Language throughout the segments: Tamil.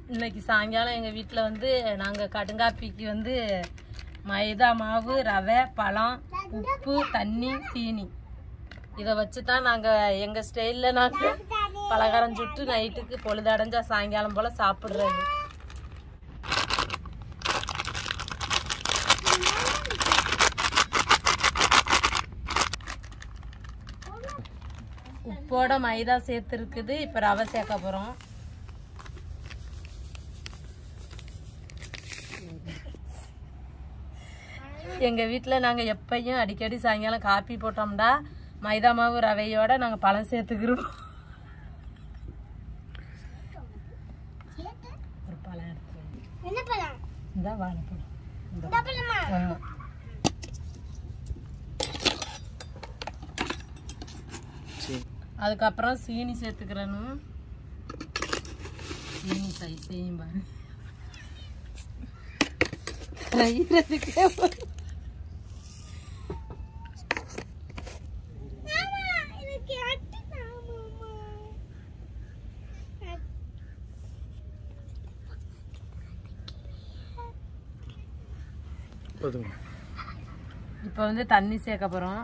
இன்னைக்கு சாயங்காலம் எங்கள் வீட்டில் வந்து நாங்கள் கடுங்காப்பிக்கு வந்து மைதா மாவு ரவை பழம் உப்பு தண்ணி சீனி இதை வச்சு தான் நாங்கள் எங்கள் ஸ்டைலில் நாங்கள் பலகாரம் சுட்டு நைட்டுக்கு பொழுதடைஞ்சா சாயங்காலம் போல் சாப்பிட்றது உப்போட மைதா சேர்த்துருக்குது இப்போ ரவை சேர்க்க போகிறோம் எங்கள் வீட்டில் நாங்கள் எப்பயும் அடிக்கடி சாயங்காலம் காப்பி போட்டோம்டா மைதா மாவு ரவையோட நாங்கள் பழம் சேர்த்துக்கிறோம் ஒரு பழம் எடுத்துக்கிறோம் என்ன பழம் இந்த வாழைப்பழம் இந்த இந்த பழமா ஆமா. அதுக்கப்புறம் சீனி சேர்த்துக்கிறணும் சீனி சை செய்யும் பாரு கையிறதுக்கே ஒரு- மாமா எனக்கு அட்டுதா மாமா போதுங்க இப்போ வந்து தண்ணி சேர்க்க போகிறோம்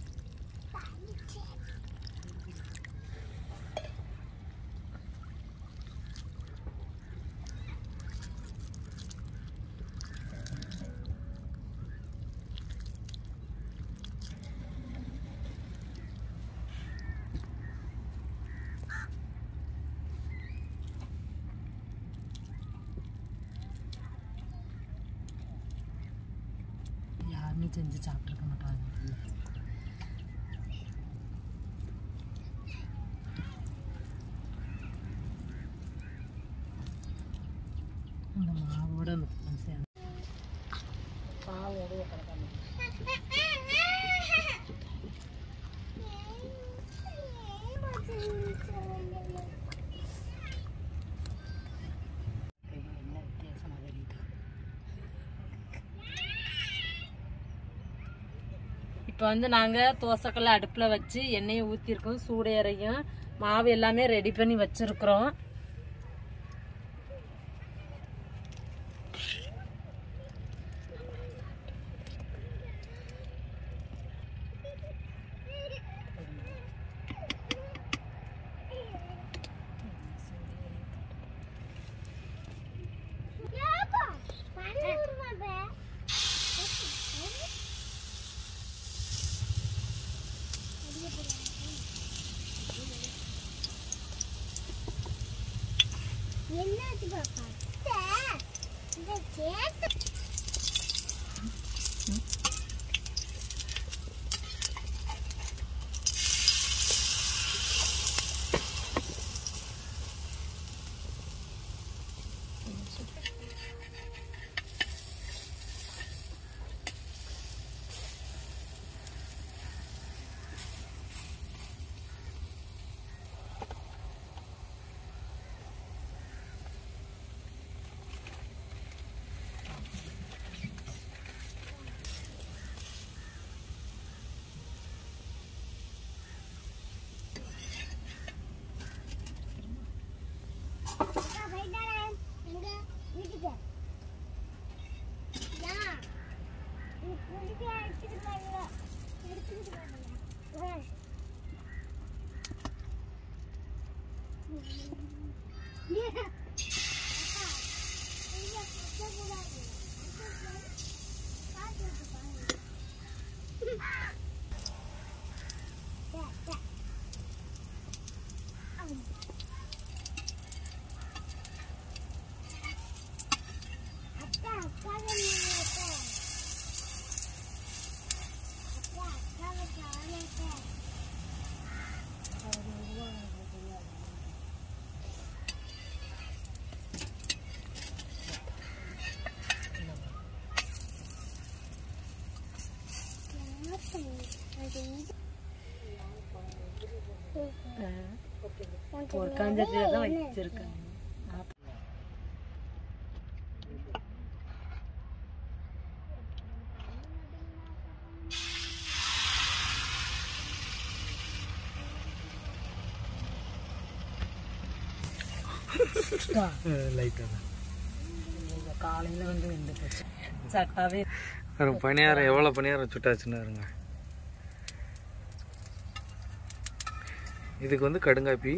யாருமே செஞ்சு சாப்பிட்ருக்க மாட்டாங்க இந்த மாவோட அந்த பழம் சேர்ந்து மாவோட கலக்காம என்ன வித்தியாசமாக தெரியுது இப்போ வந்து நாங்கள் தோசைக்கல்ல அடுப்பில் வச்சு எண்ணெயை ஊற்றிருக்கோம் சூடு இறையும் மாவு எல்லாமே ரெடி பண்ணி வச்சுருக்குறோம் என்னாச்சு பாப்பா இந்த சேத்து எங்க வீட்டுக்கு யா நீ குளிக்க எடுத்துட்டு வரல எடுத்துட்டு வரல அக்கா அக்கா அக்கா அக்கா அக்கா ஒரு காஞ்சத்தில் தான் வச்சுருக்கேன் லைட்டாக காலையில் வந்து வெந்து போச்சு சட்டாவே பணியாரம் எவ்வளோ பணியாரம் சுட்டாச்சுன்னு இருங்க இதுக்கு வந்து கடுங்காப்பி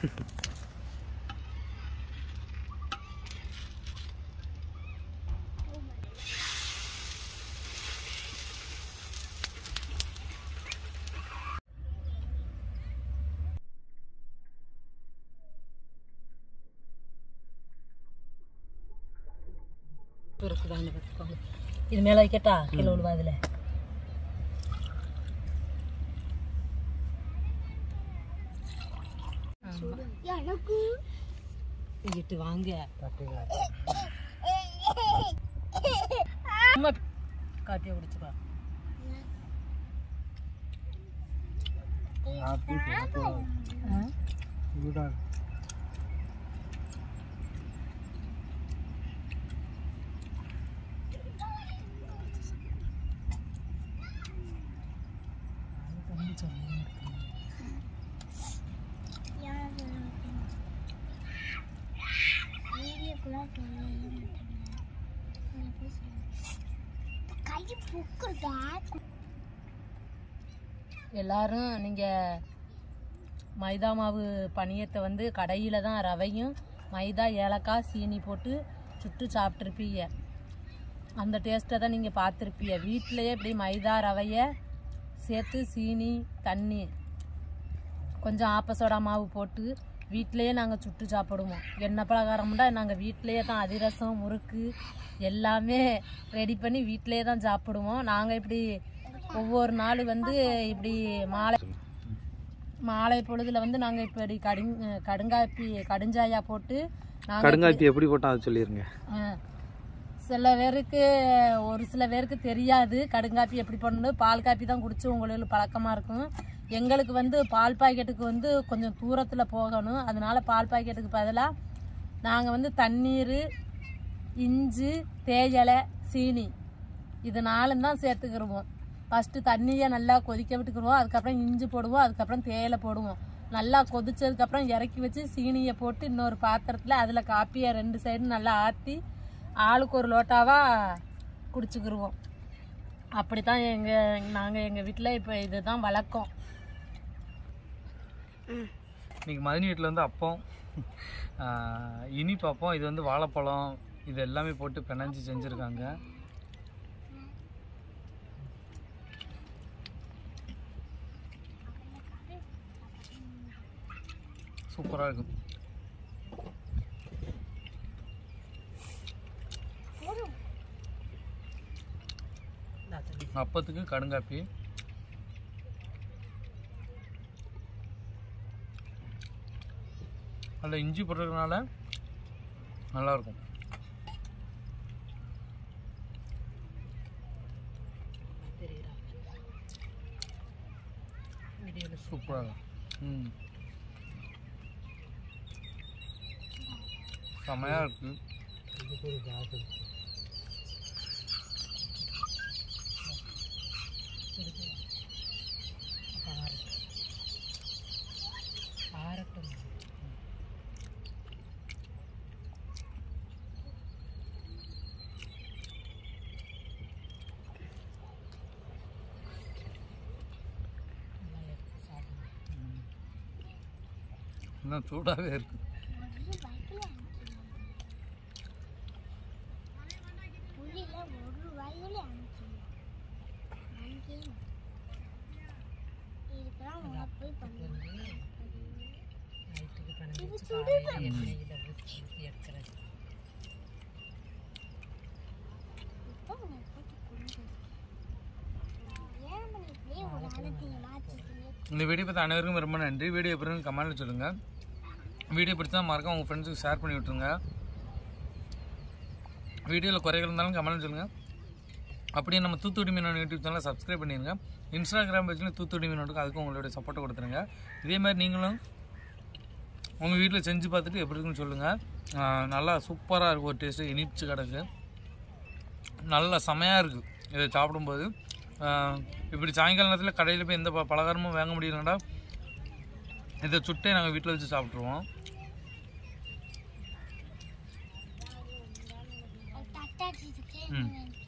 இருக்குதான்னு பார்த்துக்கோங்க இது மேலே வைக்கட்டா கீழே விழுவா அதில் எனக்கு இங்கிட்டு வாங்க அம்மா காப்பியை குடிச்சுக்கோ ஆ? தம்பி சொல்லி கை புக்குதா எல்லாரும் நீங்கள் மைதா மாவு பணியத்தை வந்து கடையில் தான் ரவையும் மைதா ஏலக்காய் சீனி போட்டு சுட்டு சாப்பிட்ருப்பீங்க அந்த டேஸ்ட்டை தான் நீங்கள் பார்த்துருப்பீங்க வீட்டிலையே இப்படி மைதா ரவையை சேர்த்து சீனி தண்ணி கொஞ்சம் ஆப்பசோடா மாவு போட்டு வீட்டிலையே நாங்கள் சுட்டு சாப்பிடுவோம் எண்ணெய் பலகாரம்னா நாங்கள் வீட்டிலையே தான் அதிரசம் முறுக்கு எல்லாமே ரெடி பண்ணி வீட்டிலையே தான் சாப்பிடுவோம் நாங்கள் இப்படி ஒவ்வொரு நாள் வந்து இப்படி மாலை மாலை பொழுதுல வந்து நாங்கள் இப்படி கடுங் கடுங்காப்பி கடுஞ்சாயா போட்டு நாங்கள் கடுங்காப்பி எப்படி போட்டால் அதை சொல்லிடுங்க சில பேருக்கு ஒரு சில பேருக்கு தெரியாது கடுங்காப்பி எப்படி பண்ணணும் பால் காப்பி தான் குடிச்சு உங்களுக்கு பழக்கமாக இருக்கும் எங்களுக்கு வந்து பால் பாக்கெட்டுக்கு வந்து கொஞ்சம் தூரத்தில் போகணும் அதனால பால் பாக்கெட்டுக்கு பதிலாக நாங்கள் வந்து தண்ணீர் இஞ்சி தேயிலை சீனி இது நாலும் தான் சேர்த்துக்கிருவோம் ஃபஸ்ட்டு தண்ணியை நல்லா கொதிக்க விட்டுக்கிருவோம் அதுக்கப்புறம் இஞ்சி போடுவோம் அதுக்கப்புறம் தேயிலை போடுவோம் நல்லா கொதிச்சதுக்கப்புறம் இறக்கி வச்சு சீனியை போட்டு இன்னொரு பாத்திரத்தில் அதில் காப்பியை ரெண்டு சைடும் நல்லா ஆற்றி ஆளுக்கு ஒரு லோட்டாவாக குடிச்சுக்கிருவோம் அப்படி தான் எங்கள் நாங்கள் எங்கள் வீட்டில் இப்போ இதுதான் வழக்கம் இன்னைக்கு மதினி வீட்டில் வந்து அப்பம் ஆஹ், இனிப்பு அப்பம் இது வந்து வாழைப்பழம் இது எல்லாமே போட்டு பிணைஞ்சு செஞ்சுருக்காங்க சூப்பராக இருக்கும் அப்பத்துக்கு கடுங்காப்பி அதில் இஞ்சி போடுறதுனால நல்லாயிருக்கும் சூப்பராக ம் செமையாக இருக்கு ஆரட்டும் இன்னும் சூடாகவே இருக்கு புரியல ஒரு வயல அனுப்பிச்சு இதுக்கெல்லாம் உனக்கு போய் பண்ணு நைட்டுக்கு பன்னெண்டு வச்சு காலையில் எண்ணெயில் ஊற்றி எடுக்கிறது இப்போ உனக்கு போட்டு கொண்டு ஏன் பண்ணி இப்படியே ஒரு அழுத்திங்க மாற்றிக்கிங்க இந்த வீடியோ பார்த்து அனைவருக்கும் ரொம்ப நன்றி வீடியோ எப்படி கமெண்ட்டில் சொல்லுங்கள் வீடியோ பிடிச்சா மறக்காம உங்கள் ஃப்ரெண்ட்ஸுக்கு ஷேர் பண்ணி விட்ருங்க வீடியோவில் குறைகள் இருந்தாலும் கமெண்ட் சொல்லுங்கள் அப்படியே நம்ம தூத்துக்குடி மீனோட யூடியூப் சேனலை சப்ஸ்கிரைப் பண்ணிடுங்க இன்ஸ்டாகிராம் பேஜில் தூத்துக்குடி மீனோட்டுக்கு அதுக்கும் உங்களுடைய சப்போர்ட்டை கொடுத்துருங்க இதே மாதிரி நீங்களும் உங்கள் வீட்டில் செஞ்சு பார்த்துட்டு எப்படி இருக்குன்னு சொல்லுங்கள் ஆஹ் நல்லா சூப்பராக இருக்கும் ஒரு டேஸ்ட்டு இனிச்சு கிடக்கு நல்ல செமையாக இருக்குது இதை சாப்பிடும்போது ஆஹ் இப்படி சாயங்கால நேரத்தில் கடையில் போய் எந்த ப- பலகாரமும் வாங்க முடியலடா இதை சுட்டே நாங்கள் வீட்டில் வச்சு சாப்பிட்ருவோம் விட்டாச்சு இதுக்கு ம். என்ன வேணும்